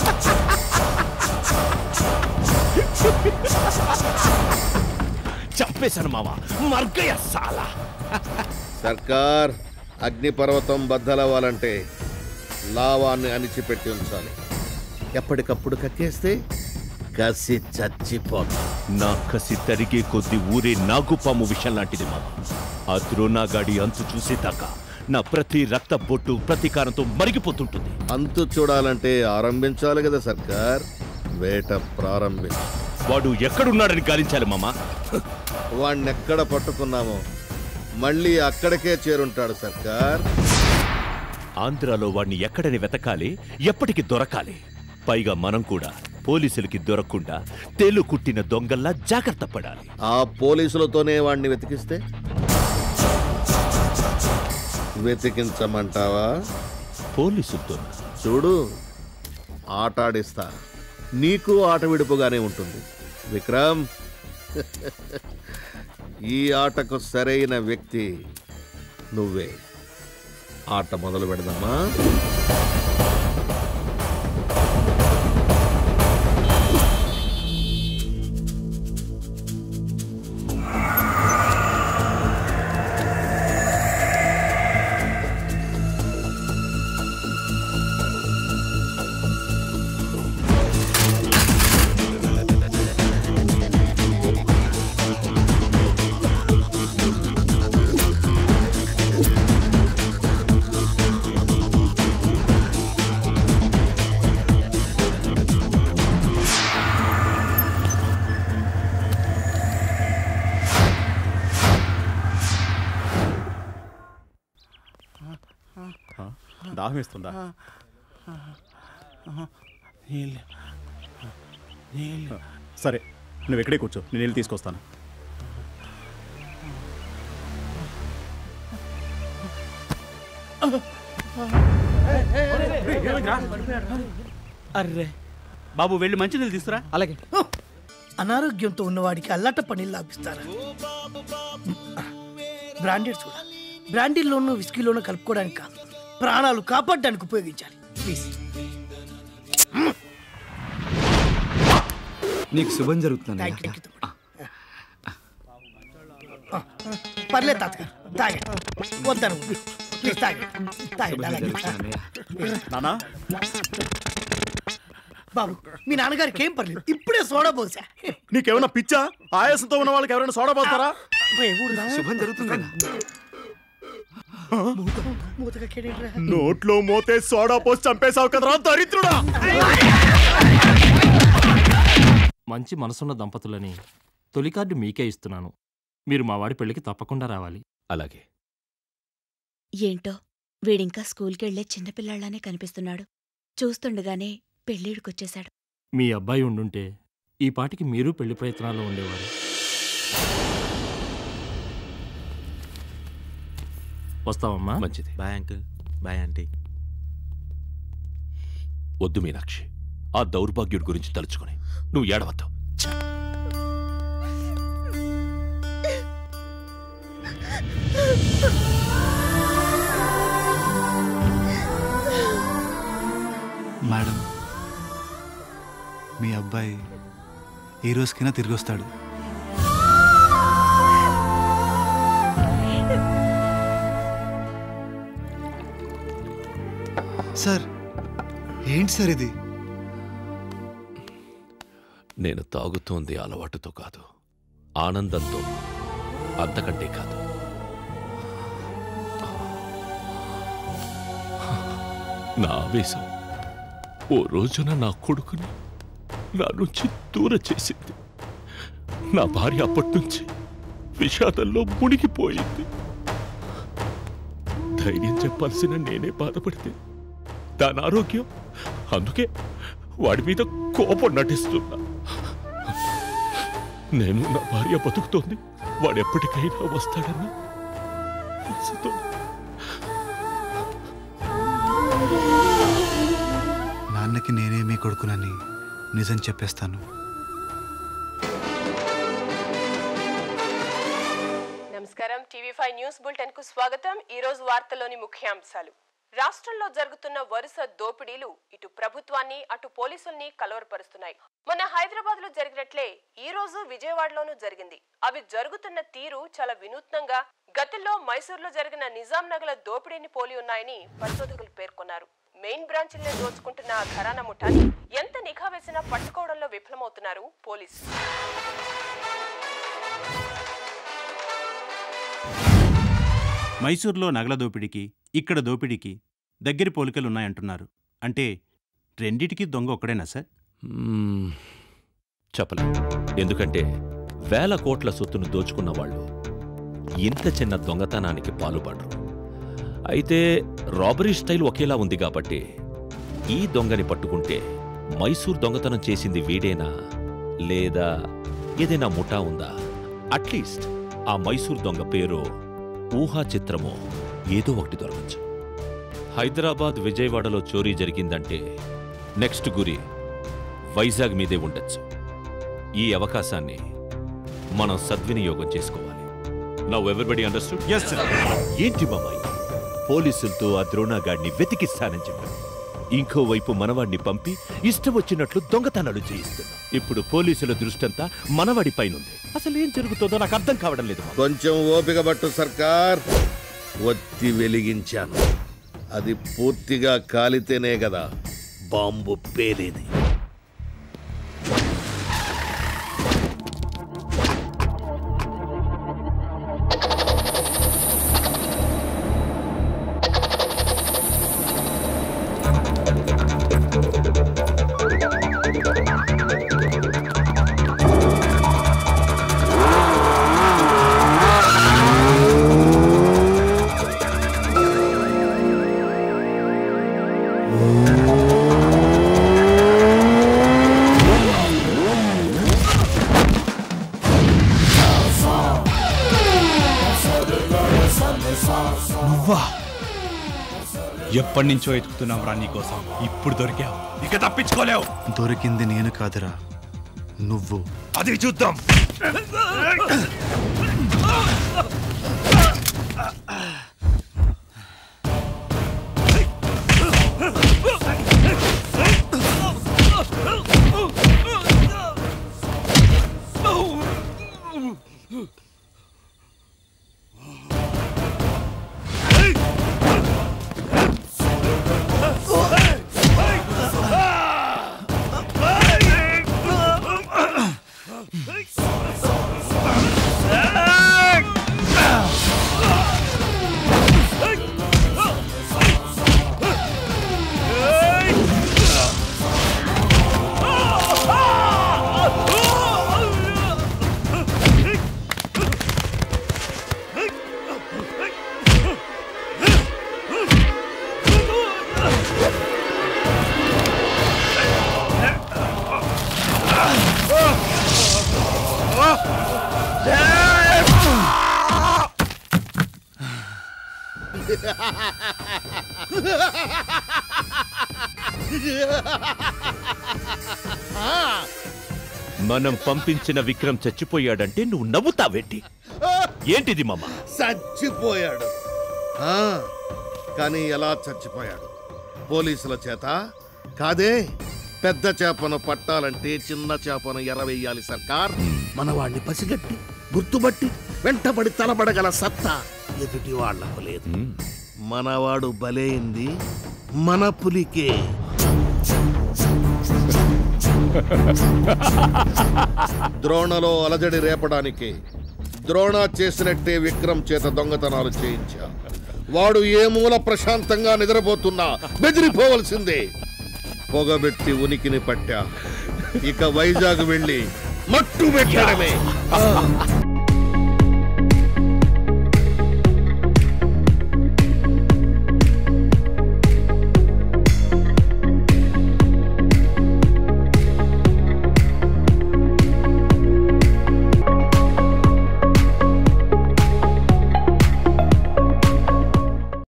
చంపేశాను మామ మర్గయ్య సాలా సర్కార్ అగ్నిపర్వతం బద్దలవ్వాలంటే లావాన్ని అణిచిపెట్టి ఉంచాలి ఎప్పటికప్పుడు కక్కేస్తే కసి చచ్చిపోతాం నా కసి తరిగే కొద్ది ఊరే నాగుపాము విషయం లాంటిది మామ ఆ ద్రోణాగాడి అంతు చూసేదాకా నా ప్రతి రక్త బొట్టు ప్రతీకారంతో మరిగిపోతుంటుంది అంతు చూడాలంటే ఆరంభించాలి కదా సర్కార్ వేట ప్రారంభించ వాడు ఎక్కడున్నాడని గాలించాలి మామ వాణ్ణెక్కడ పట్టుకున్నామో మళ్ళీ అక్కడికే చేరుంటాడు సర్కార్ ఆంధ్రాలో వాడిని ఎక్కడని వెతకాలి ఎప్పటికి దొరకాలి పైగా మనం కూడా పోలీసులకి దొరకకుండా తేలు కుట్టిన దొంగల్లా జాగ్రత్త పడాలి ఆ పోలీసులతోనే వాణ్ణి వెతికిస్తే వెతికించమంటావా పోలీసులతో చూడు ఆటాడిస్తా నీకు ఆట విడుపుగానే ఉంటుంది విక్రమ్ ఈ ఆటకు సరైన వ్యక్తి నువ్వే ఆట మొదలు పెడదామా దాహం ఇస్తుందా నీళ్ళు నీళ్ళు సరే నువ్వు ఇక్కడే కూర్చో నేను నీళ్ళు తీసుకొస్తాను అర్రే బాబు వెళ్ళి మంచినీళ్ళు తీసుకురా అలాగే అనారోగ్యంతో ఉన్నవాడికి అల్లట పని లాభిస్తారా బ్రాండెడ్ చూడ బ్రాండీల్లోనూ విస్కీలోనూ కలుపుకోవడానికి కాదు ప్రాణాలు కాపాడడానికి ఉపయోగించాలి ప్లీజ్ నీకు శుభం జరుగుతుంది థ్యాంక్ యూ థ్యాంక్ యూ ఆ, పర్లేదు తాతగారు తాగండి వద్దను ప్లీజ్ తాగండి తాగండి అలాగే నానా బాబు మీ నాన్నగారికి ఏం పర్లేదు ఇప్పుడే సోడా పోసా నీకేమైనా పిచ్చా ఆయాసంతో ఉన్న వాళ్ళకి ఎవరైనా సోడా పోస్తారా శుభం జరుగుతుంది మూతగా కేడేంట్రా నోట్లో మోతే సోడా పోసి చంపేశావు కదరా దరిద్రుడా మంచి మనసున్న దంపతులని తొలి కార్డు మీకే ఇస్తున్నాను మీరు మా వాడి పెళ్లికి తప్పకుండా రావాలి అలాగే ఏంటో వీడింకా స్కూల్కెళ్లే చిన్నపిల్లాళ్లానే కనిపిస్తున్నాడు చూస్తుండగానే పెళ్ళిడికొచ్చేశాడు మీ అబ్బాయి ఉండుంటే ఈ పాటికి మీరు పెళ్లి ప్రయత్నాల్లో ఉండేవారు వస్తావమ్మా మంచిది బాయ్ అంకుల్ బాయ్ ఆంటీ వద్దు మీనాక్షి ఆ దౌర్భాగ్యుడి గురించి తలుచుకుని నువ్వు ఏడవద్దు మేడం మీ అబ్బాయి ఈ రోజుకైనా తిరిగి వస్తాడు సార్ ఏంటి సార్ ఇది నేను తాగుతోంది అలవాటుతో కాదు ఆనందంతో అంతకంటే కాదు నా ఆవేశం ఓ రోజున నా కొడుకుని నా నుంచి దూరం చేసింది నా భార్య అప్పటి నుంచి విషాదంలో మునిగిపోయింది ధైర్యం చెప్పాల్సిన నేనే బాధపడితే దాని ఆరోగ్యం అందుకే వాడి మీద కోపం నటిస్తున్నా నేను నా భార్య బతుకుతోంది వాడెప్పటికైనా వస్తాడన్న ఆశతో నాన్నకి నేనే మీ కొడుకునని నిజం చెప్పేస్తాను నమస్కారం టీవీ ఫైవ్ న్యూస్ బులెటిన్ కు స్వాగతం ఈ రోజు వార్తల్లోని ముఖ్యాంశాలు రాష్ట్రంలో జరుగుతున్న వరుస దోపిడీలు ఇటు ప్రభుత్వాన్ని అటు పోలీసుల్ని కలవరపరుస్తున్నాయి మొన్న హైదరాబాద్ లో జరిగినట్లే ఈ రోజు విజయవాడలోనూ జరిగింది అవి జరుగుతున్న తీరు చాలా వినూత్నంగా గతంలో మైసూర్లో జరిగిన నిజాం నగల దోపిడీని పోలి ఉన్నాయని పరిశోధకులు పేర్కొన్నారు మెయిన్ బ్రాంచ్లనే దోచుకుంటున్న ఆ ఘరానా ముఠాని ఎంత నిఘా వేసినా పట్టుకోవడంలో విఫలమవుతున్నారు పోలీసులు మైసూర్లో నగల దోపిడీకి ఇక్కడ దోపిడీకి దగ్గరి పోలికలు ఉన్నాయంటున్నారు అంటే రెండిటికి దొంగ ఒక్కడేనా సార్ మ్మ్. చెప్పలేం ఎందుకంటే వేల కోట్ల సొత్తును దోచుకున్న వాళ్ళు ఇంత చిన్న దొంగతనానికి పాల్పడరు అయితే రాబరీ స్టైల్ ఒకేలా ఉంది కాబట్టి ఈ దొంగని పట్టుకుంటే మైసూర్ దొంగతనం చేసింది వీడేనా లేదా ఏదైనా ముఠా ఉందా అట్లీస్ట్ ఆ మైసూర్ దొంగ పేరు ఊహా చిత్రమో ఏదో ఒకటి దొరకచ్చు హైదరాబాద్ విజయవాడలో చోరీ జరిగిందంటే నెక్స్ట్ గురి వైజాగ్ మీదే ఉండొచ్చు ఈ అవకాశాన్ని మనం సద్వినియోగం చేసుకోవాలి నవ్ ఎవరిబడి అండర్స్టూడ్ ఏంటి మామయ్య పోలీసులతో ఆ ద్రోణాగాడిని వెతికిస్తానని చెప్పాడు ఇంకోవైపు మనవాడిని పంపి ఇష్టం వచ్చినట్లు దొంగతనాలు చేయిస్తున్నాం ఇప్పుడు పోలీసుల దృష్టంతా మనవాడి పైనుంది అసలు ఏం జరుగుతుందో నాకు అర్థం కావడం లేదు మామ. కొంచెం ఓపిక పట్టు సర్కార్ ఒత్తి వెలిగించాను అది పూర్తిగా కాలితేనే కదా బాంబు పేలేది నువ్వా ఎప్పటి నుంచో ఎతుకుతున్నాం రా నీకోసం ఇప్పుడు దొరికావు ఇక తప్పించుకోలేవు దొరికింది నేను కాదురా నువ్వు అది చూద్దాం మనం పంపించిన విక్రమ్ చచ్చిపోయాడంటే నువ్వు నవ్వుతావేంటి ఏంటిది మామ చచ్చిపోయాడు ఆ, కానీ ఎలా చచ్చిపోయాడు పోలీసుల చేత కాదే పెద్ద చేపను పట్టాలంటే చిన్న చేపను ఎరవేయాలి సర్కార్ మనవాణ్ణి పసిగట్టి గుర్తుబట్టి వెంటబడి తలబడగల సత్తా ఎదుటి వాళ్లకు లేదు మనవాడు బలైంది మన పులికే ద్రోణలో అలజడి రేపడానికి ద్రోణ చేసినట్టే విక్రమ్ చేత దొంగతనాలు చేయించా వాడు ఏ మూల ప్రశాంతంగా నిద్రపోతున్నా బెదిరిపోవలసిందే పొగబెట్టి ఉనికిని పట్టా ఇక వైజాగ్ వెళ్ళి మట్టు పెట్టడమే